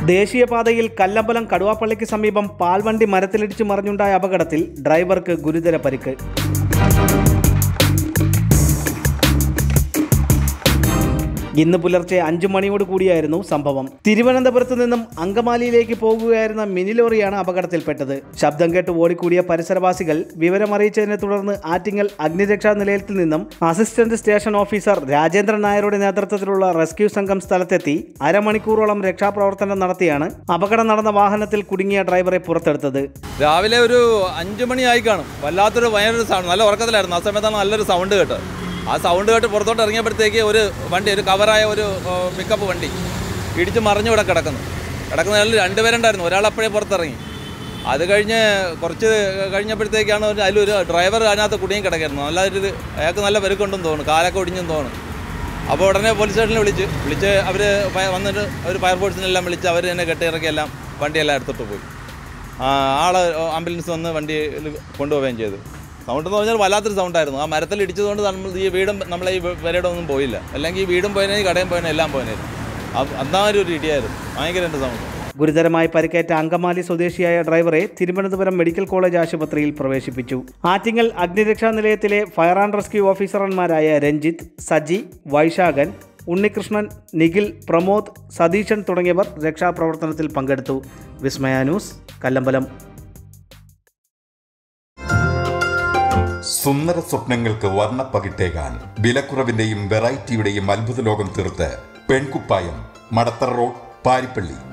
ദേശീയപാതയിൽ കല്ലമ്പലം കടുവാപ്പള്ളിക്ക് സമീപം പാൽവണ്ടി മരത്തിലിടിച്ച് മറിഞ്ഞുണ്ടായ അപകടത്തിൽ ഡ്രൈവർക്ക് ഗുരുതര പരിക്ക് ഇന്ന് പുലർച്ചെ അഞ്ചു മണിയോട് കൂടിയായിരുന്നു സംഭവം തിരുവനന്തപുരത്ത് നിന്നും അങ്കമാലിയിലേക്ക് പോകുകയായിരുന്ന മിനി ലോറിയാണ് അപകടത്തിൽപ്പെട്ടത് ശബ്ദം കേട്ട് ഓടിക്കൂടിയ പരിസരവാസികൾ വിവരമറിയിച്ചതിനെ തുടർന്ന് ആറ്റിങ്ങൽ അഗ്നിരക്ഷാ നിലയത്തിൽ നിന്നും അസിസ്റ്റന്റ് സ്റ്റേഷൻ ഓഫീസർ രാജേന്ദ്രൻ നായരുടെ നേതൃത്വത്തിലുള്ള റെസ്ക്യൂ സംഘം സ്ഥലത്തെത്തി അരമണിക്കൂറോളം രക്ഷാപ്രവർത്തനം നടത്തിയാണ് അപകടം നടന്ന വാഹനത്തിൽ കുടുങ്ങിയ ഡ്രൈവറെ പുറത്തെടുത്തത് രാവിലെ ഒരു അഞ്ച് മണിയായി കാണും വല്ലാത്തൊരു ഭയങ്കര സൗണ്ട് നല്ല ഉറക്കത്തിലായിരുന്നു ആ സമയത്താണ് നല്ലൊരു സൗണ്ട് കേട്ടത് ആ സൗണ്ട് കേട്ട് പുറത്തോട്ട് ഇറങ്ങിയപ്പോഴത്തേക്ക് ഒരു വണ്ടി ഒരു കവറായ ഒരു പിക്കപ്പ് വണ്ടി ഇടിച്ച് മറിഞ്ഞു ഇവിടെ കിടക്കുന്നു കിടക്കുന്നതിൽ രണ്ടുപേരുണ്ടായിരുന്നു ഒരാൾ അപ്പോഴേ പുറത്തിറങ്ങി അത് കഴിഞ്ഞ് കുറച്ച് കഴിഞ്ഞപ്പോഴത്തേക്കാണ് ഒരു അതിലൊരു ഡ്രൈവർ അതിനകത്ത് കുടുങ്ങി കിടക്കായിരുന്നു നല്ല ഒരു ഇത് അയാൾക്ക് നല്ല പെരുക്കുണ്ടെന്ന് തോന്നുന്നു കാലൊക്കെ ഒടിഞ്ഞെന്ന് തോന്നുന്നു അപ്പോൾ ഉടനെ പോലീസ് സ്റ്റേഷനിൽ വിളിച്ച് വിളിച്ച് അവർ വന്നിട്ട് അവർ ഫയർഫോഴ്സിനെല്ലാം വിളിച്ച് അവർ തന്നെ കെട്ടിയിറക്കി എല്ലാം വണ്ടിയെല്ലാം എടുത്തിട്ട് പോയി ആ, ആള് ആംബുലൻസ് വന്ന് വണ്ടിയിൽ കൊണ്ടുപോവുകയും ചെയ്തു സൗണ്ട് എന്ന് പറഞ്ഞാൽ വല്ലാത്തൊരു സൗണ്ടായിരുന്നു ആ മരത്തിൽ ഇടിച്ചതുകൊണ്ട് നമ്മൾ ഈ വീടും നമ്മളെ ഈ വരയുടെ ഒന്നും പോയില്ല അല്ലെങ്കിൽ ഈ വീടും പോയതിനെ ഈ കടയും പോയതിനെ എല്ലാം പോയനായിരുന്നു അന്നാ ഒരു ഇടിയായിരുന്നു ഭയങ്കര എൻ്റെ സൗണ്ട് ഗുരുതരമായി പരിക്കേറ്റ അങ്കമാലി സ്വദേശിയായ ഡ്രൈവറെ തിരുവനന്തപുരം മെഡിക്കൽ കോളേജ് ആശുപത്രിയിൽ പ്രവേശിപ്പിച്ചു ആറ്റിങ്ങൽ അഗ്നിരക്ഷാ നിലയത്തിലെ ഫയർ ആൻഡ് റെസ്ക്യൂ ഓഫീസർമാരായ രഞ്ജിത്ത് സജി വൈശാഖൻ ഉണ്ണികൃഷ്ണൻ നിഖിൽ പ്രമോദ് സതീശൻ തുടങ്ങിയവർ രക്ഷാപ്രവർത്തനത്തിൽ പങ്കെടുത്തു വിസ്മയ ന്യൂസ് കല്ലമ്പലം സുന്ദര സ്വപ്നങ്ങൾക്ക് വർണ്ണപ്പകിട്ടേകാൻ വിലക്കുറവിന്റെയും വെറൈറ്റിയുടെയും അത്ഭുത ലോകം തീർത്ത് പെൺകുപ്പായം മടത്തറ റോഡ് പാരിപ്പള്ളി